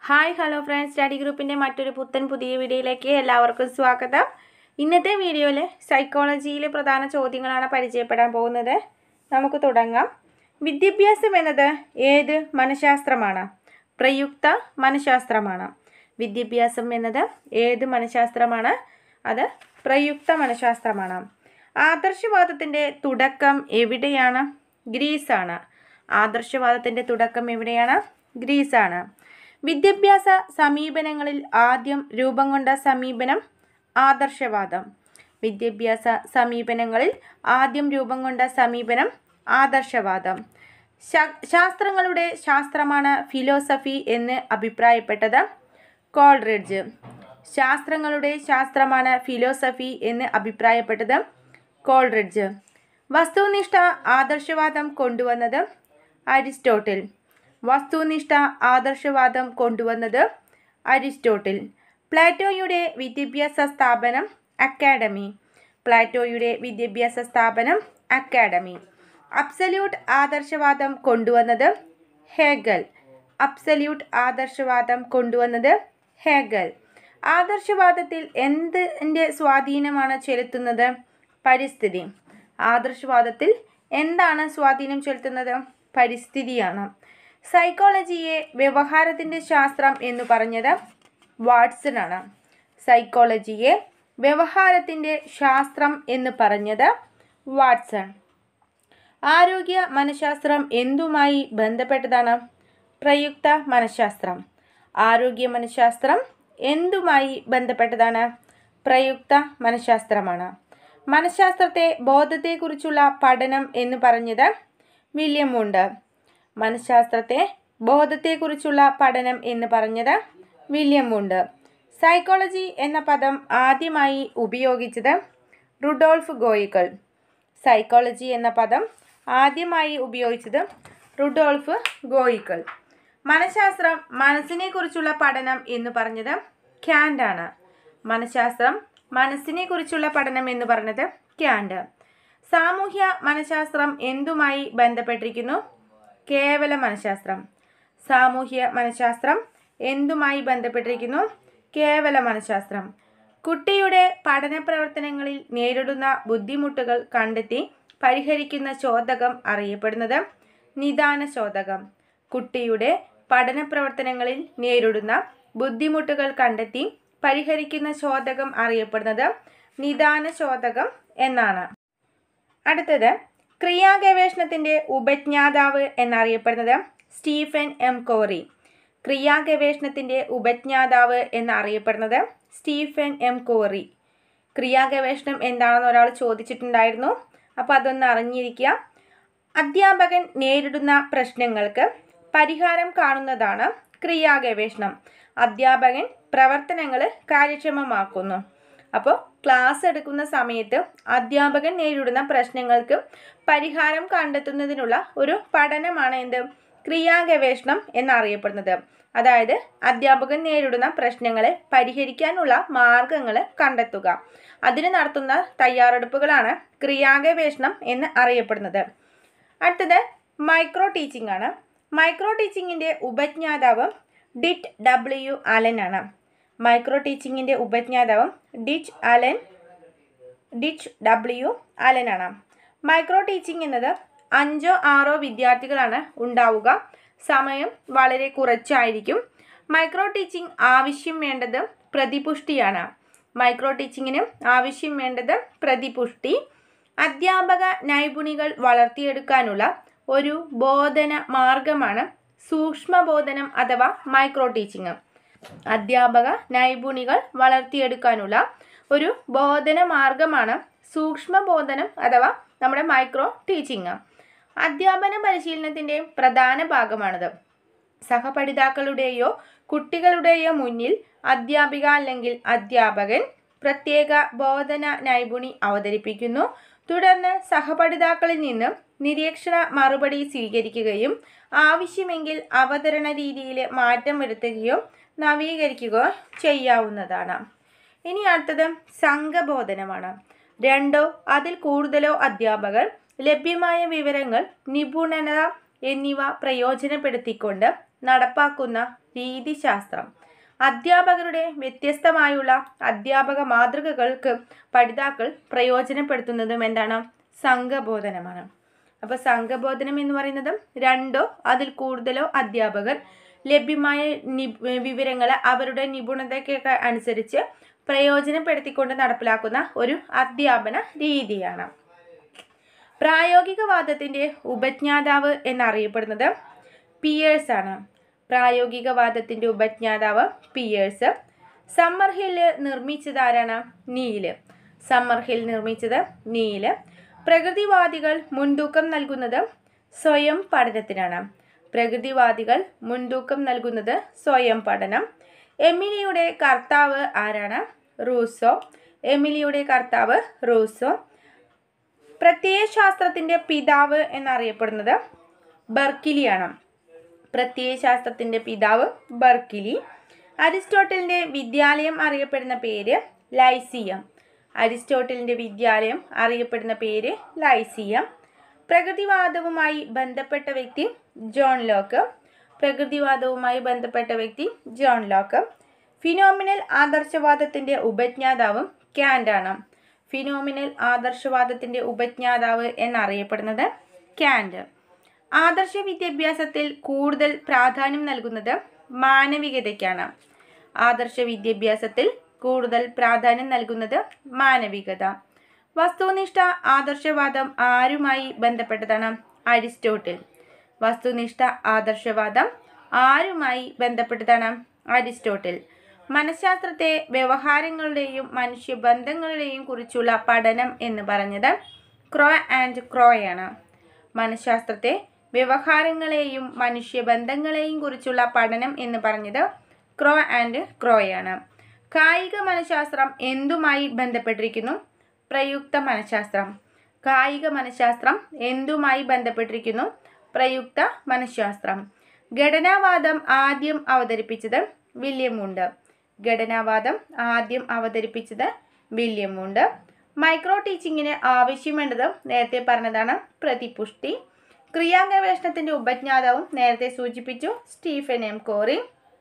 hi hello friends study ഗ്രൂപ്പിൻ്റെ മറ്റൊരു പുത്തൻ പുതിയ വീഡിയോയിലേക്ക് എല്ലാവർക്കും സ്വാഗതം ഇന്നത്തെ വീഡിയോയിൽ സൈക്കോളജിയിലെ പ്രധാന ചോദ്യങ്ങളാണ് പരിചയപ്പെടാൻ പോകുന്നത് നമുക്ക് തുടങ്ങാം വിദ്യാഭ്യാസം എന്നത് ഏത് മനഃശാസ്ത്രമാണ് പ്രയുക്ത മനഃശാസ്ത്രമാണ് വിദ്യാഭ്യാസം എന്നത് ഏത് മനഃശാസ്ത്രമാണ് അത് പ്രയുക്ത മനഃശാസ്ത്രമാണ് ആദർശവാദത്തിൻ്റെ തുടക്കം എവിടെയാണ് ഗ്രീസാണ് ആദർശവാദത്തിൻ്റെ തുടക്കം എവിടെയാണ് ഗ്രീസാണ് വിദ്യാഭ്യാസ സമീപനങ്ങളിൽ ആദ്യം രൂപം കൊണ്ട സമീപനം ആദർശവാദം വിദ്യാഭ്യാസ സമീപനങ്ങളിൽ ആദ്യം രൂപം കൊണ്ട സമീപനം ആദർശവാദം ശാ- ശാസ്ത്രങ്ങളുടെ ശാസ്ത്രമാണ് ഫിലോസഫി എന്ന് അഭിപ്രായപ്പെട്ടത് കോൾറിഡ്ജ് ശാസ്ത്രങ്ങളുടെ ശാസ്ത്രമാണ് ഫിലോസഫി എന്ന് അഭിപ്രായപ്പെട്ടത് കോൾറിഡ്ജ് വസ്തുനിഷ്ഠ ആദർശവാദം കൊണ്ടുവന്നത് അരിസ്റ്റോട്ടിൽ വസ്തുനിഷ്ഠ ആദർശവാദം കൊണ്ടുവന്നത് അരിസ്റ്റോട്ടിൽ പ്ലാറ്റോയുടെ വിദ്യാഭ്യാസ സ്ഥാപനം അക്കാഡമി പ്ലാറ്റോയുടെ വിദ്യാഭ്യാസ സ്ഥാപനം അക്കാഡമി അബ്സല്യൂട്ട് ആദർശവാദം കൊണ്ടുവന്നത് ഹേഗൽ അബ്സല്യൂട്ട് ആദർശവാദം കൊണ്ടുവന്നത് ഹേഗൽ ആദർശവാദത്തിൽ എന്തിൻ്റെ സ്വാധീനമാണ് ചെലുത്തുന്നത് പരിസ്ഥിതി ആദർശവാദത്തിൽ എന്താണ് സ്വാധീനം ചെലുത്തുന്നത് പരിസ്ഥിതിയാണ് സൈക്കോളജിയെ വ്യവഹാരത്തിൻ്റെ ശാസ്ത്രം എന്ന് പറഞ്ഞത് വാട്സൺ ആണ് സൈക്കോളജിയെ വ്യവഹാരത്തിൻ്റെ ശാസ്ത്രം എന്ന് പറഞ്ഞത് വാട്സൺ ആരോഗ്യ മനഃശാസ്ത്രം എന്തുമായി ബന്ധപ്പെട്ടതാണ് പ്രയുക്ത മനഃശാസ്ത്രം ആരോഗ്യ മനഃശാസ്ത്രം എന്തുമായി ബന്ധപ്പെട്ടതാണ് പ്രയുക്ത മനഃശാസ്ത്രമാണ് മനഃശാസ്ത്രത്തെ ബോധത്തെക്കുറിച്ചുള്ള പഠനം എന്ന് പറഞ്ഞത് വില്യം ഉണ്ട് മനഃശാസ്ത്രത്തെ ബോധത്തെക്കുറിച്ചുള്ള പഠനം എന്ന് പറഞ്ഞത് വില്യം ഉണ്ട് സൈക്കോളജി എന്ന പദം ആദ്യമായി ഉപയോഗിച്ചത് റുഡോൾഫ് ഗോയിക്കൾ സൈക്കോളജി എന്ന പദം ആദ്യമായി ഉപയോഗിച്ചത് റുഡോൾഫ് ഗോയിക്കൾ മനഃശാസ്ത്രം മനസ്സിനെക്കുറിച്ചുള്ള പഠനം എന്ന് പറഞ്ഞത് ക്യാൻഡ് ആണ് മനഃശാസ്ത്രം മനസ്സിനെക്കുറിച്ചുള്ള പഠനം എന്ന് പറഞ്ഞത് ക്യാൻഡ് സാമൂഹ്യ മനഃശാസ്ത്രം എന്തുമായി ബന്ധപ്പെട്ടിരിക്കുന്നു കേവല മനഃശാസ്ത്രം സാമൂഹ്യ മനഃശാസ്ത്രം എന്തുമായി ബന്ധപ്പെട്ടിരിക്കുന്നു കേവല മനഃശാസ്ത്രം കുട്ടിയുടെ പഠന പ്രവർത്തനങ്ങളിൽ നേരിടുന്ന ബുദ്ധിമുട്ടുകൾ കണ്ടെത്തി പരിഹരിക്കുന്ന ചോദകം അറിയപ്പെടുന്നത് നിദാന ചോദകം കുട്ടിയുടെ പഠന പ്രവർത്തനങ്ങളിൽ നേരിടുന്ന ബുദ്ധിമുട്ടുകൾ കണ്ടെത്തി പരിഹരിക്കുന്ന ചോദകം അറിയപ്പെടുന്നത് നിദാന ചോദകം എന്നാണ് അടുത്തത് ക്രിയാഗവേഷണത്തിൻ്റെ ഉപജ്ഞാതാവ് എന്നറിയപ്പെടുന്നത് സ്റ്റീഫൻ എം കോറി ക്രിയാഗവേഷണത്തിൻ്റെ ഉപജ്ഞാതാവ് എന്നറിയപ്പെടുന്നത് സ്റ്റീഫൻ എം കോറി ക്രിയാഗവേഷണം എന്താണെന്ന് ഒരാൾ ചോദിച്ചിട്ടുണ്ടായിരുന്നു അപ്പോൾ അതൊന്ന് അറിഞ്ഞിരിക്കുക അധ്യാപകൻ നേരിടുന്ന പ്രശ്നങ്ങൾക്ക് പരിഹാരം കാണുന്നതാണ് ക്രിയാഗവേഷണം അധ്യാപകൻ പ്രവർത്തനങ്ങൾ കാര്യക്ഷമമാക്കുന്നു അപ്പോൾ ക്ലാസ് എടുക്കുന്ന സമയത്ത് അധ്യാപകൻ നേരിടുന്ന പ്രശ്നങ്ങൾക്ക് പരിഹാരം കണ്ടെത്തുന്നതിനുള്ള ഒരു പഠനമാണ് എന്ത് ക്രിയാഗവേഷണം എന്നറിയപ്പെടുന്നത് അതായത് അധ്യാപകൻ നേരിടുന്ന പ്രശ്നങ്ങളെ പരിഹരിക്കാനുള്ള മാർഗങ്ങൾ കണ്ടെത്തുക അതിന് നടത്തുന്ന തയ്യാറെടുപ്പുകളാണ് ക്രിയാഗവേഷണം എന്ന് അറിയപ്പെടുന്നത് അടുത്തത് മൈക്രോ ടീച്ചിങ് ആണ് മൈക്രോ ടീച്ചിങ്ങിൻ്റെ ഉപജ്ഞാതാവ് ഡിറ്റ് ഡബ്ല്യു അലൻ ആണ് മൈക്രോ ടീച്ചിങ്ങിൻ്റെ ഉപജ്ഞാതാവ് Dwight Allen Dwight W Allen ആണ് മൈക്രോ ടീച്ചിങ് എന്നത് അഞ്ചോ ആറോ വിദ്യാർത്ഥികളാണ് ഉണ്ടാവുക സമയം വളരെ കുറച്ചായിരിക്കും മൈക്രോ ടീച്ചിങ് ആവശ്യം വേണ്ടത് പ്രതിപുഷ്ടിയാണ് മൈക്രോ ടീച്ചിങ്ങിന് ആവശ്യം വേണ്ടത് പ്രതിപുഷ്ടി അധ്യാപക നൈപുണികൾ വളർത്തിയെടുക്കാനുള്ള ഒരു ബോധന മാർഗമാണ് സൂക്ഷ്മബോധനം അഥവാ മൈക്രോ ടീച്ചിങ് അധ്യാപക നൈപുണികൾ വളർത്തിയെടുക്കാനുള്ള ഒരു ബോധന മാർഗമാണ് സൂക്ഷ്മബോധനം അഥവാ നമ്മുടെ മൈക്രോ ടീച്ചിങ് അധ്യാപന പരിശീലനത്തിൻ്റെ പ്രധാന ഭാഗമാണിത് സഹപഠിതാക്കളുടെയോ കുട്ടികളുടെയോ മുന്നിൽ അധ്യാപിക അല്ലെങ്കിൽ അധ്യാപകൻ പ്രത്യേക ബോധന നൈപുണി അവതരിപ്പിക്കുന്നു തുടർന്ന് സഹപഠിതാക്കളിൽ നിന്നും നിരീക്ഷണ മറുപടി സ്വീകരിക്കുകയും ആവശ്യമെങ്കിൽ അവതരണ രീതിയിൽ മാറ്റം വരുത്തുകയോ നവീകരിക്കുകയോ ചെയ്യാവുന്നതാണ് ഇനി അടുത്തത് സംഘബോധനമാണ് രണ്ടോ അതിൽ കൂടുതലോ അധ്യാപകർ ലഭ്യമായ വിവരങ്ങൾ നിപുണത എന്നിവ പ്രയോജനപ്പെടുത്തിക്കൊണ്ട് നടപ്പാക്കുന്ന രീതിശാസ്ത്രം അധ്യാപകരുടെ വ്യത്യസ്തമായുള്ള അധ്യാപക മാതൃകകൾക്ക് പഠിതാക്കൾ പ്രയോജനപ്പെടുത്തുന്നതും എന്താണ് സംഘബോധനമാണ് അപ്പോൾ സംഘബോധനം എന്ന് പറയുന്നത് രണ്ടോ അതിൽ കൂടുതലോ അധ്യാപകർ ലഭ്യമായ നി വിവരങ്ങൾ അവരുടെ നിപുണതയ്ക്കൊക്കെ അനുസരിച്ച് പ്രയോജനപ്പെടുത്തിക്കൊണ്ട് നടപ്പിലാക്കുന്ന ഒരു അധ്യാപന രീതിയാണ് പ്രായോഗികവാദത്തിൻ്റെ ഉപജ്ഞാതാവ് എന്നറിയപ്പെടുന്നത് പിയേഴ്സ് ആണ് പ്രായോഗികവാദത്തിൻ്റെ ഉപജ്ഞാതാവ് പിയേഴ്സ് സമ്മർ ഹില്ല് നിർമ്മിച്ചത് ആരാണ് നീല് സമ്മർ ഹിൽ നിർമ്മിച്ചത് നീല് പ്രകൃതിവാദികൾ മുൻതൂക്കം നൽകുന്നത് സ്വയം പഠനത്തിനാണ് പ്രകൃതിവാദികൾ മുൻതൂക്കം നൽകുന്നത് സ്വയം പഠനം എമിലിയുടെ കർത്താവ് ആരാണ് റൂസോ എമിലിയുടെ കർത്താവ് റൂസോ പ്രത്യയശാസ്ത്രത്തിൻ്റെ പിതാവ് എന്നറിയപ്പെടുന്നത് ബർക്കിലിയാണ് പ്രത്യയശാസ്ത്രത്തിൻ്റെ പിതാവ് ബർക്കിലി അരിസ്റ്റോട്ടലിൻ്റെ വിദ്യാലയം അറിയപ്പെടുന്ന പേര് ലൈസിയം അരിസ്റ്റോട്ടലിൻ്റെ വിദ്യാലയം അറിയപ്പെടുന്ന പേര് ലൈസിയം പ്രകൃതിവാദവുമായി ബന്ധപ്പെട്ട വ്യക്തി ജോൺ ലോക്ക് പ്രകൃതിവാദവുമായി ബന്ധപ്പെട്ട വ്യക്തി ജോൺ ലോക്ക് ഫിനോമിനൽ ആദർശവാദത്തിൻ്റെ ഉപജ്ഞാതാവും ക്യാൻഡാണ് ഫിനോമിനൽ ആദർശവാദത്തിൻ്റെ ഉപജ്ഞാതാവ് എന്നറിയപ്പെടുന്നത് ക്യാൻഡ് ആദർശ വിദ്യാഭ്യാസത്തിൽ കൂടുതൽ പ്രാധാന്യം നൽകുന്നത് മാനവികതയ്ക്കാണ് ആദർശ വിദ്യാഭ്യാസത്തിൽ കൂടുതൽ പ്രാധാന്യം നൽകുന്നത് മാനവികത വസ്തുനിഷ്ഠ ആദർശവാദം ആരുമായി ബന്ധപ്പെട്ടതാണ് അരിസ്റ്റോട്ടിൽ വസ്തുനിഷ്ഠ ആദർശവാദം ആരുമായി ബന്ധപ്പെട്ടതാണ് അരിസ്റ്റോട്ടിൽ മനഃശാസ്ത്രത്തെ വ്യവഹാരങ്ങളുടെയും മനുഷ്യബന്ധങ്ങളുടെയും കുറിച്ചുള്ള പഠനം എന്ന് പറഞ്ഞത് ക്രോ ആൻഡ് ക്രോയാണ് മനഃശാസ്ത്രത്തെ വ്യവഹാരങ്ങളെയും മനുഷ്യബന്ധങ്ങളെയും കുറിച്ചുള്ള പഠനം എന്ന് പറഞ്ഞത് ക്രോ ആൻഡ് ക്രോയാണ് കായിക മനഃശാസ്ത്രം എന്തുമായി ബന്ധപ്പെട്ടിരിക്കുന്നു പ്രയുക്ത മനഃശാസ്ത്രം കായിക മനഃശാസ്ത്രം എന്തുമായി ബന്ധപ്പെട്ടിരിക്കുന്നു പ്രയുക്ത മനഃശാസ്ത്രം ഘടനാവാദം ആദ്യം അവതരിപ്പിച്ചത് വില്യം ഉണ്ട് ഘടനാവാദം ആദ്യം അവതരിപ്പിച്ചത് വില്യം ഉണ്ട് മൈക്രോ ടീച്ചിങ്ങിന് ആവശ്യം വേണ്ടത് നേരത്തെ പറഞ്ഞതാണ് പ്രതിപുഷ്ടി ക്രിയാഗവേഷണത്തിൻ്റെ ഉപജ്ഞാതാവും നേരത്തെ സൂചിപ്പിച്ചു സ്റ്റീഫൻ എം കോറി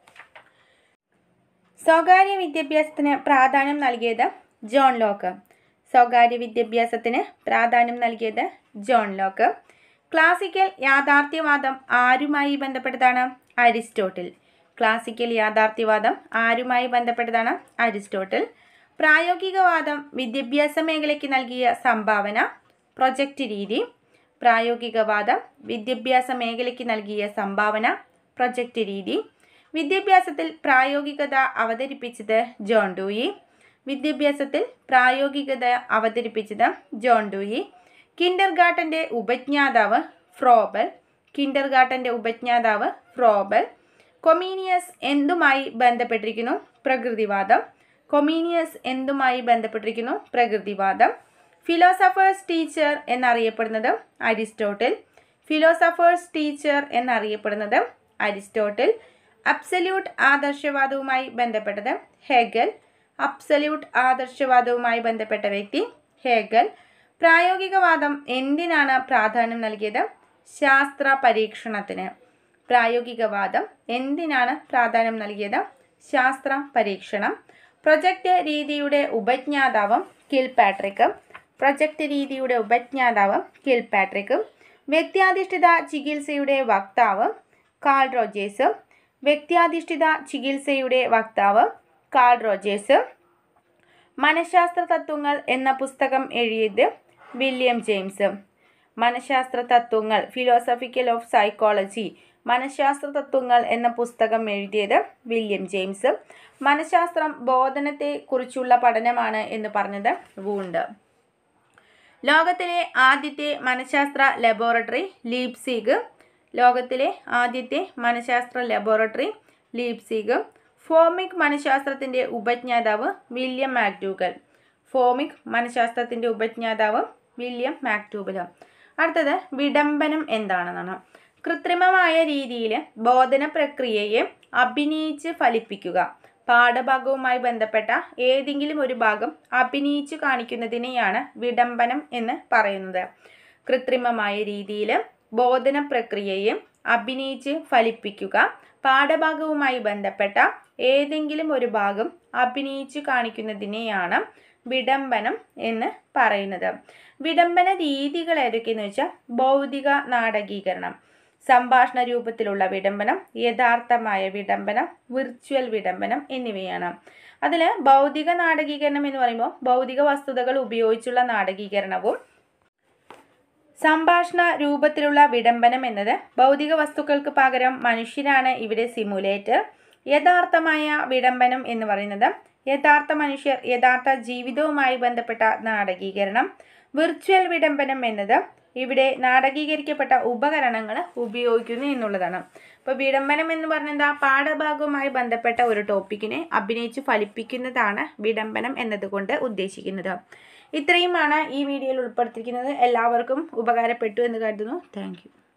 സ്വകാര്യ വിദ്യാഭ്യാസത്തിന് പ്രാധാന്യം നൽകിയത് ജോൺ ലോക്ക് സ്വകാര്യ വിദ്യാഭ്യാസത്തിന് പ്രാധാന്യം നൽകിയത് ജോൺ ലോക്ക് ക്ലാസിക്കൽ യാഥാർത്ഥ്യവാദം ആരുമായി ബന്ധപ്പെട്ടതാണ് അരിസ്റ്റോട്ടിൽ ക്ലാസിക്കൽ യാഥാർത്ഥ്യവാദം ആരുമായി ബന്ധപ്പെട്ടതാണ് അരിസ്റ്റോട്ടിൽ പ്രായോഗികവാദം വിദ്യാഭ്യാസ മേഖലയ്ക്ക് നൽകിയ സംഭാവന പ്രൊജക്റ്റ് രീതി പ്രായോഗികവാദം വിദ്യാഭ്യാസ മേഖലയ്ക്ക് നൽകിയ സംഭാവന പ്രൊജക്റ്റ് രീതി വിദ്യാഭ്യാസത്തിൽ പ്രായോഗികത അവതരിപ്പിച്ചത് ജോൺ ഡൂയി വിദ്യാഭ്യാസത്തിൽ പ്രായോഗികത അവതരിപ്പിച്ചത് ജോൺ ഡൂയി കിൻഡർ ഗാർട്ടൻ്റെ ഉപജ്ഞാതാവ് ഫ്രോബൽ കിൻഡർ ഗാർട്ടൻ്റെ ഉപജ്ഞാതാവ് ഫ്രോബൽ കൊമീനിയസ് എന്തുമായി ബന്ധപ്പെട്ടിരിക്കുന്നു പ്രകൃതിവാദം കൊമീനിയസ് എന്തുമായി ബന്ധപ്പെട്ടിരിക്കുന്നു പ്രകൃതിവാദം ഫിലോസഫേഴ്സ് ടീച്ചർ എന്നറിയപ്പെടുന്നത് അരിസ്റ്റോട്ടിൽ ഫിലോസഫേഴ്സ് ടീച്ചർ എന്നറിയപ്പെടുന്നത് അരിസ്റ്റോട്ടിൽ അബ്സല്യൂട്ട് ആദർശവാദവുമായി ബന്ധപ്പെട്ടത് ഹെഗൽ അബ്സല്യൂട്ട് ആദർശവാദവുമായി ബന്ധപ്പെട്ട വ്യക്തി ഹെഗൽ പ്രായോഗികവാദം എന്തിനാണ് പ്രാധാന്യം നൽകിയത് ശാസ്ത്ര പരീക്ഷണത്തിന് പ്രായോഗികവാദം എന്തിനാണ് പ്രാധാന്യം നൽകിയത് ശാസ്ത്ര പരീക്ഷണം പ്രൊജക്റ്റ് രീതിയുടെ ഉപജ്ഞാതാവും കിൽ പാട്രിക്ക് പ്രൊജക്റ്റ് രീതിയുടെ ഉപജ്ഞാതാവ് കിൽ പാട്രിക്ക് വ്യക്തിയാധിഷ്ഠിത ചികിത്സയുടെ വക്താവ് കാൾ റോജേഴ്സ് വ്യക്തിയാധിഷ്ഠിത ചികിത്സയുടെ വക്താവ് കാൾ റോജേഴ്സ് മനഃശാസ്ത്ര തത്വങ്ങൾ എന്ന പുസ്തകം എഴുതിയത് വില്യം ജെയിംസ് മനഃശാസ്ത്ര തത്വങ്ങൾ ഫിലോസഫിക്കൽ ഓഫ് സൈക്കോളജി മനഃശാസ്ത്ര തത്വങ്ങൾ എന്ന പുസ്തകം എഴുതിയത് വില്യം ജെയിംസ് മനഃശാസ്ത്രം ബോധനത്തെ കുറിച്ചുള്ള പഠനമാണ് എന്ന് പറഞ്ഞത് വൂണ്ട് ലോകത്തിലെ ആദ്യത്തെ മനഃശാസ്ത്ര ലബോറട്ടറി ലീപ്സിഗ് ലോകത്തിലെ ആദ്യത്തെ മനഃശാസ്ത്ര ലബോറട്ടറി ലീപ്സിഗ് ഫോമിക് മനഃശാസ്ത്രത്തിൻ്റെ ഉപജ്ഞാതാവ് വില്യം മാക്ടൂഗൽ ഫോമിക് മനഃശാസ്ത്രത്തിൻ്റെ ഉപജ്ഞാതാവ് വില്യം മാക്ടൂബൽ അടുത്തത് വിഡംബനം എന്താണെന്നാണ് കൃത്രിമമായ രീതിയിൽ ബോധന പ്രക്രിയയെ അഭിനയിച്ച് ഫലിപ്പിക്കുക പാഠഭാഗവുമായി ബന്ധപ്പെട്ട ഏതെങ്കിലും ഒരു ഭാഗം അഭിനയിച്ചു കാണിക്കുന്നതിനെയാണ് വിഡംബനം എന്ന് പറയുന്നത് കൃത്രിമമായ രീതിയിൽ ബോധന പ്രക്രിയയും അഭിനയിച്ച് ഫലിപ്പിക്കുക പാഠഭാഗവുമായി ബന്ധപ്പെട്ട ഏതെങ്കിലും ഒരു ഭാഗം അഭിനയിച്ചു കാണിക്കുന്നതിനെയാണ് വിഡംബനം എന്ന് പറയുന്നത് വിഡംബന രീതികൾ ഏതൊക്കെയെന്ന് വെച്ചാൽ ഭൗതിക നാടകീകരണം സംഭാഷണ രൂപത്തിലുള്ള വിഡംബനം യഥാർത്ഥമായ വിഡംബനം വിർച്വൽ വിഡംബനം എന്നിവയാണ് അതിൽ ഭൗതിക നാടകീകരണം എന്ന് പറയുമ്പോൾ ഭൗതിക വസ്തുതകൾ ഉപയോഗിച്ചുള്ള നാടകീകരണവും സംഭാഷണ രൂപത്തിലുള്ള വിഡംബനം എന്നത് ഭൗതിക വസ്തുക്കൾക്ക് പകരം മനുഷ്യരാണ് ഇവിടെ സിമുലേറ്റർ യഥാർത്ഥമായ വിഡംബനം എന്ന് പറയുന്നത് യഥാർത്ഥ മനുഷ്യർ യഥാർത്ഥ ജീവിതവുമായി ബന്ധപ്പെട്ട നാടകീകരണം വിർച്വൽ വിഡംബനം എന്നത് ഇവിടെ നാടകീകരിക്കപ്പെട്ട ഉപകരണങ്ങൾ ഉപയോഗിക്കുന്നു എന്നുള്ളതാണ് അപ്പോൾ വിഡംബനം എന്ന് പറഞ്ഞാൽ എന്താ പാഠഭാഗവുമായി ബന്ധപ്പെട്ട ഒരു ടോപ്പിക്കിനെ അഭിനയിച്ച് ഫലിപ്പിക്കുന്നതാണ് വിഡംബനം എന്നതുകൊണ്ട് ഉദ്ദേശിക്കുന്നത് ഇത്രയുമാണ് ഈ വീഡിയോയിൽ ഉൾപ്പെടുത്തിയിരിക്കുന്നത് എല്ലാവർക്കും ഉപകാരപ്പെട്ടു എന്ന് കരുതുന്നു താങ്ക്